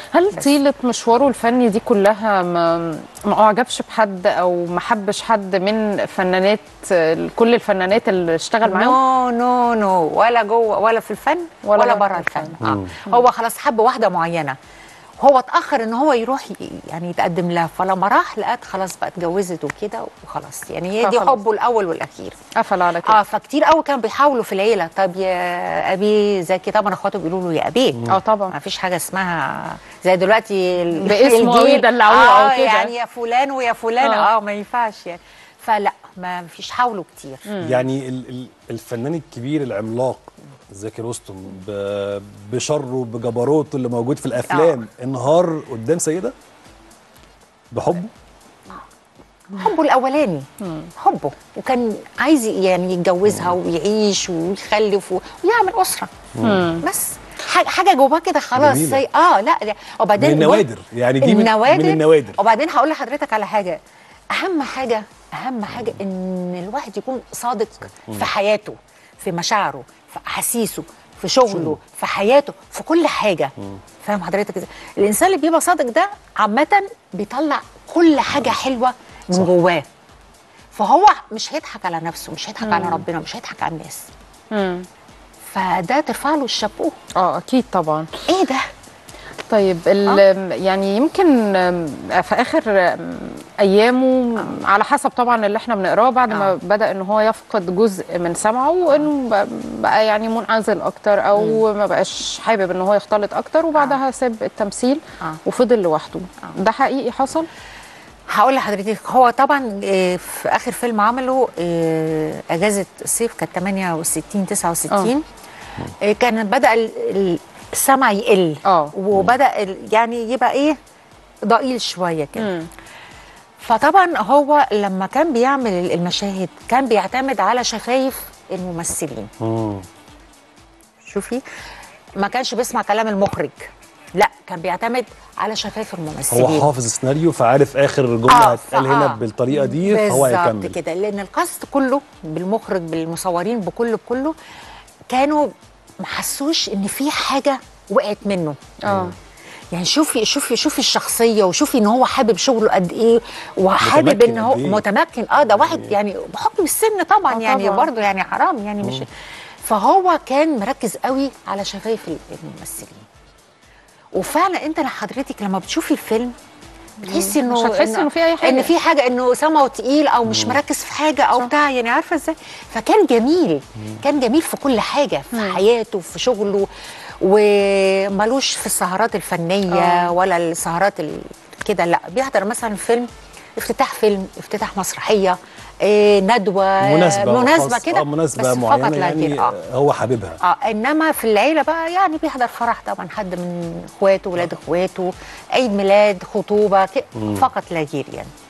هل بس. طيله مشواره الفني دي كلها ما ما اعجبش بحد او ما حبش حد من فنانات كل الفنانات اللي اشتغل معاهم نو نو نو ولا جوه ولا في الفن ولا ولا, بره بره الفن. الفن آه. هو خلاص حب واحده معينه هو اتاخر ان هو يروح ي- يعني يتقدم لها فلما راح لقت خلاص بقى اتجوزت وكده وخلاص يعني هي دي فخلاص. حبه الاول والاخير قفل على كده اه فكتير قوي كانوا بيحاولوا في العيله طب يا ابي زكي طبعا اخواته بيقولوا له يا ابي اه طبعا ما فيش حاجه اسمها زي دلوقتي ال- باسمه الجيل. أوي يدلعوه أو آه كده. يعني يا فلان ويا فلان آه. اه, ما ينفعش يعني فلا ما فيش حاولوا كتير يعني ال- ال- الفنان الكبير العملاق زكي رستم ب- بشره بجبروته اللي موجود في الافلام انهار قدام سيده بحبه حبه الاولاني حبه وكان عايز يعني يتجوزها ويعيش ويخلف و- ويعمل اسره بس حاجه حاجه جواه كده خلاص جميلة. زي اه لا ده- وبعدين من النوادر يعني دي من, النوادر من النوادر وبعدين هقول لحضرتك على حاجه اهم حاجه اهم حاجه ان الواحد يكون صادق في حياته في مشاعره في احاسيسه في شغله في حياته في كل حاجه فاهم حضرتك ازاي الانسان اللي بيبقى صادق ده عامه بيطلع كل حاجه حلوه من صح. جواه فهو مش هيضحك على نفسه مش هيضحك على ربنا مش هيضحك على الناس مم. فده ترفع له الشابوه اه اكيد طبعا ايه ده طيب ال- يعني يمكن آم، في اخر آم، ايامه على حسب طبعا اللي احنا بنقراه بعد ما آه. بدا ان هو يفقد جزء من سمعه وانه ب- بقى يعني منعزل اكتر او ما بقاش حابب ان هو يختلط اكتر وبعدها ساب التمثيل آه. وفضل لوحده ده حقيقي حصل هقول لحضرتك هو طبعا آه، في اخر فيلم عمله آه، اجازه الصيف كانت 68 69 آه، كان بدا ال- ال- السمع يقل اه. وبدا ال- يعني يبقى ايه ضئيل شويه كده مم. فطبعا هو لما كان بيعمل المشاهد كان بيعتمد على شفايف الممثلين مم. شوفي ما كانش بيسمع كلام المخرج لا كان بيعتمد على شفايف الممثلين هو حافظ السيناريو فعارف اخر جمله آه، هتتقال فآه. هنا بالطريقه دي فهو بالظبط هيكمل كده لان الكاست كله بالمخرج بالمصورين بكله بكله كانوا ما حسوش ان في حاجه وقعت منه اه يعني شوفي شوفي شوفي الشخصيه وشوفي ان هو حابب شغله قد ايه وحابب متمكن ان هو قد إيه. متمكن اه ده واحد يعني بحكم السن طبعا آه يعني طبعاً. برضه يعني حرام يعني مش فهو كان مركز قوي على شفايف الممثلين وفعلا انت حضرتك لما بتشوفي الفيلم بتحسي انه مش هتحسي إنه في أي حاجة. ان في حاجه انه سمعه تقيل او مش مركز في حاجه او بتاع يعني عارفه ازاي فكان جميل كان جميل في كل حاجه في حياته في شغله ومالوش في السهرات الفنيه آه. ولا السهرات ال- كده لا بيحضر مثلا فيلم افتتاح فيلم افتتاح مسرحيه إيه ندوه مناسبه مناسبه خاصة، كده آه مناسبه بس فقط معينه لا يعني غير. آه. هو حاببها اه انما في العيله بقى يعني بيحضر فرح طبعا حد من اخواته ولاد اخواته عيد ميلاد خطوبه كده فقط لا غير يعني